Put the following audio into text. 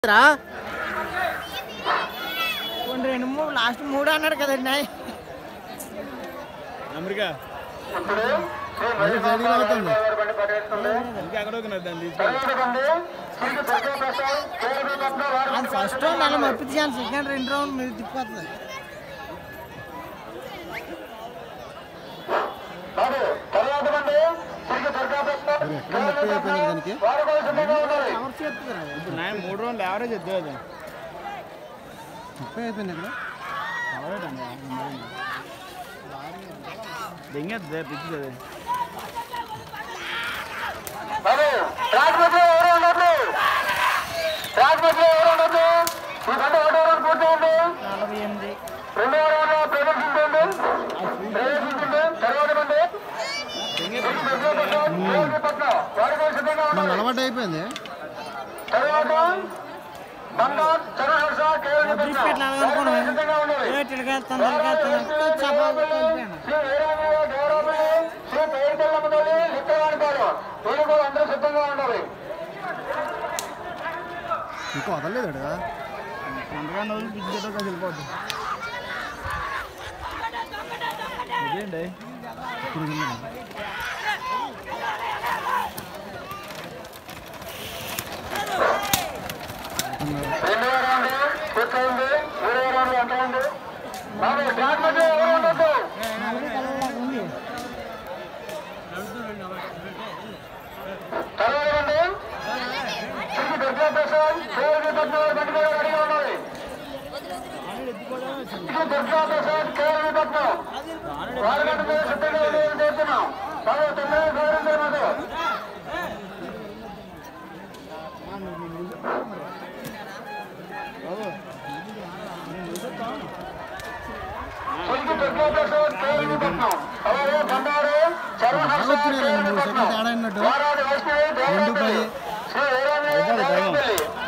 రా కొన్ని రెండు మూడు లాస్ట్ మూడు అన్నాడు కదండి అమెరికా అది సైడ్కి అవుతుంది ఇంకా ఎక్కడ ఒకనారు దాన్ని తీసుకెళ్ళి అది ఫస్ట్ రౌండ్ అలా మప్పించాను సెకండ్ రెండు రౌండ్ మీరు తిప్పిపోతుంది మరి ఎక్కడ ముప్పై అయిపోయింది దానికి ఎవరు చేస్తున్నారు ఇప్పుడు నా మూడు రోజులు యావరేజ్ వద్దు అది ముప్పై అయిపోయింది ఇక్కడ దెంగేద్దే పిచ్చి అది నలభై ఎనిమిది మన అలవాటు అయిపోయింది బిస్కెట్ నలభై అనుకున్నాను ఏ తిరగేస్తాను తిరగేస్తాను చపాతి కలిపాను ఇంకా వదలలేదు వాడు. అంతకన్నా వదిలి పిచ్చి చేతో కలిసి వెళ్ళిపోద్ది ఇదేంటి ఇప్పుడు ఉంది. ఉంది బాగా వచ్చినాయి రెండు మూడు సెకండ్ తేడా అయినట్టు రెండు పై అయిపోయింది టైం